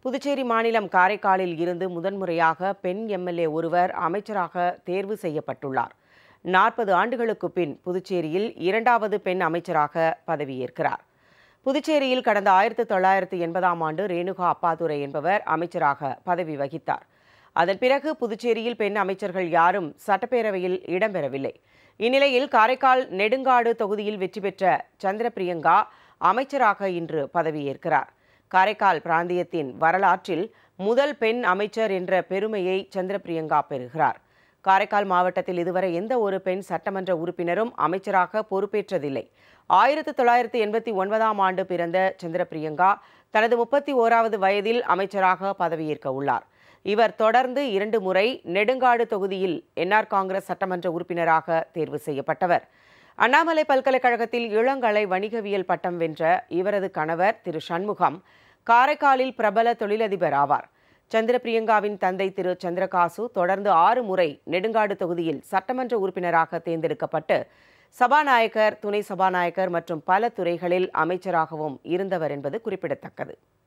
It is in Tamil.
புதுச்சேரி மாநிலம் காரைக்காலில் இருந்து முதன்முறையாக பெண் எம்எல்ஏ ஒருவர் அமைச்சராக தேர்வு செய்யப்பட்டுள்ளார் நாற்பது ஆண்டுகளுக்கு பின் புதுச்சேரியில் இரண்டாவது பெண் அமைச்சராக பதவியேற்கிறார் புதுச்சேரியில் கடந்த ஆயிரத்தி தொள்ளாயிரத்தி எண்பதாம் ஆண்டு ரேணுகா அப்பாதுரை என்பவர் அமைச்சராக பதவி வகித்தார் அதன் பிறகு புதுச்சேரியில் பெண் அமைச்சர்கள் யாரும் சட்டப்பேரவையில் இடம்பெறவில்லை இந்நிலையில் காரைக்கால் நெடுங்காடு தொகுதியில் வெற்றி பெற்ற சந்திரபிரியங்கா அமைச்சராக இன்று பதவியேற்கிறார் காரைக்கால் பிராந்தியத்தின் வரலாற்றில் முதல் பெண் அமைச்சர் என்ற பெருமையை சந்திரபிரியங்கா பெறுகிறார் காரைக்கால் மாவட்டத்தில் இதுவரை எந்த ஒரு பெண் சட்டமன்ற உறுப்பினரும் அமைச்சராக பொறுப்பேற்றதில்லை ஆயிரத்தி தொள்ளாயிரத்தி எண்பத்தி ஒன்பதாம் ஆண்டு பிறந்த சந்திரபிரியங்கா தனது முப்பத்தி ஓராவது வயதில் அமைச்சராக பதவியேற்க உள்ளார் இவர் தொடர்ந்து இரண்டு முறை நெடுங்காடு தொகுதியில் என்ஆர் காங்கிரஸ் சட்டமன்ற உறுப்பினராக தேர்வு செய்யப்பட்டவர் அண்ணாமலை பல்கலைக்கழகத்தில் இளங்கலை வணிகவியல் பட்டம் வென்ற இவரது கணவர் திரு சண்முகம் காரைக்காலில் பிரபல தொழிலதிபர் ஆவார் சந்திரபிரியங்காவின் தந்தை திரு சந்திரகாசு தொடர்ந்து ஆறு முறை நெடுங்காடு தொகுதியில் சட்டமன்ற உறுப்பினராக தேர்ந்தெடுக்கப்பட்டு சபாநாயகர் துணை சபாநாயகர் மற்றும் பல துறைகளில் அமைச்சராகவும் இருந்தவர் என்பது குறிப்பிடத்தக்கது